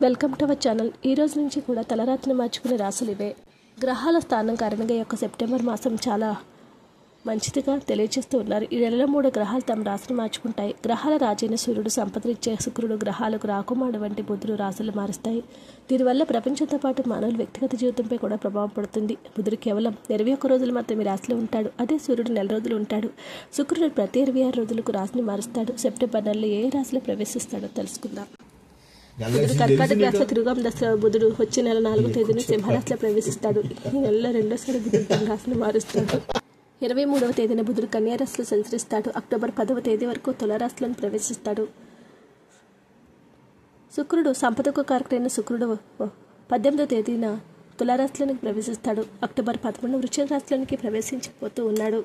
welcome to our channel ఈ రోజు నుంచి కూడా తలరాత్రిని మార్చుకునే రాసులు ఇవే గ్రహాల స్థానం కారణంగా ఈ యొక్క సెప్టెంబర్ మాసం చాలా మంచిదిగా తెలియజేస్తూ ఉన్నారు ఈ నెలలో మూడు గ్రహాలు తమ రాశిని మార్చుకుంటాయి గ్రహాల రాజైన సూర్యుడు సంపదనిచ్చే శుక్రుడు గ్రహాలకు రాకుమాడు వంటి బుధుడు రాశులు మారుస్తాయి దీనివల్ల ప్రపంచంతో పాటు మానవుల వ్యక్తిగత జీవితంపై కూడా ప్రభావం పడుతుంది బుధుడు కేవలం ఇరవై ఒక్క రోజులు మాత్రమే రాశిలో ఉంటాడు అదే సూర్యుడు నెల రోజులు ఉంటాడు శుక్రుడు ప్రతి ఇరవై ఆరు రోజులకు రాశిని మారుస్తాడు సెప్టెంబర్ నెలలో ఏ రాశిలో ప్రవేశిస్తాడో తెలుసుకుందాం బుధుడు కర్కాటక రాశిలో తిరుగం దశ బుధుడు వచ్చే నెల నాలుగో తేదీన సింహరాశిలో ప్రవేశిస్తాడు ఈ నెలలో రెండోసారి బుధుడు తన రాశిని మారుస్తాడు ఇరవై మూడవ తేదీన బుధుడు కన్యారాశిలో సంచరిస్తాడు అక్టోబర్ పదవ తేదీ వరకు తులారాశిలో ప్రవేశిస్తాడు శుక్రుడు సంపదకు కారకుడైన శుక్రుడు పద్దెనిమిదవ తేదీన తులారాశిలోనికి ప్రవేశిస్తాడు అక్టోబర్ పదకొండు వృశ్చిక రాశిలోనికి ప్రవేశించబోతూ ఉన్నాడు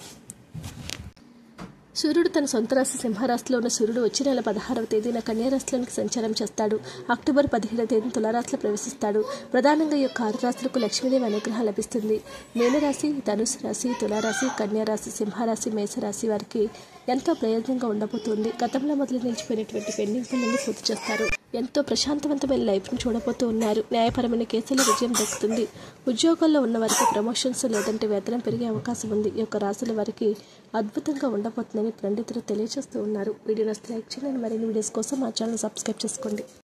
సూర్యుడు తన సొంత రాశి సింహరాశిలో ఉన్న సూర్యుడు వచ్చే నెల పదహారవ తేదీన కన్యారాశిలోనికి సంచారం చేస్తాడు అక్టోబర్ పదిహేడవ తేదీన తులారాశిలో ప్రవేశిస్తాడు ప్రధానంగా ఈ యొక్క ఆరు రాశులకు లక్ష్మీదేవి అనుగ్రహం లభిస్తుంది మీనరాశి ధనుసు రాశి తులారాశి కన్యారాశి సింహరాశి మేషరాశి వారికి ఎంతో ప్రయోజనంగా ఉండబోతుంది గతంలో మొదలు నిలిచిపోయినటువంటి పెండింగ్ పనులన్నీ పూర్తి చేస్తారు ఎంతో ప్రశాంతవంతమైన లైఫ్ను చూడబోతూ ఉన్నారు న్యాయపరమైన కేసుల్లో విజయం దక్కుతుంది ఉద్యోగాల్లో ఉన్న వారికి ప్రమోషన్స్ లేదంటే వేతనం పెరిగే అవకాశం ఉంది ఈ యొక్క రాశుల వారికి అద్భుతంగా ఉండబోతుందని పండితులు తెలియజేస్తూ ఉన్నారు వీడియో నచ్చితే లైక్ చేయండి మరిన్ని వీడియోస్ కోసం మా ఛానల్ సబ్స్క్రైబ్ చేసుకోండి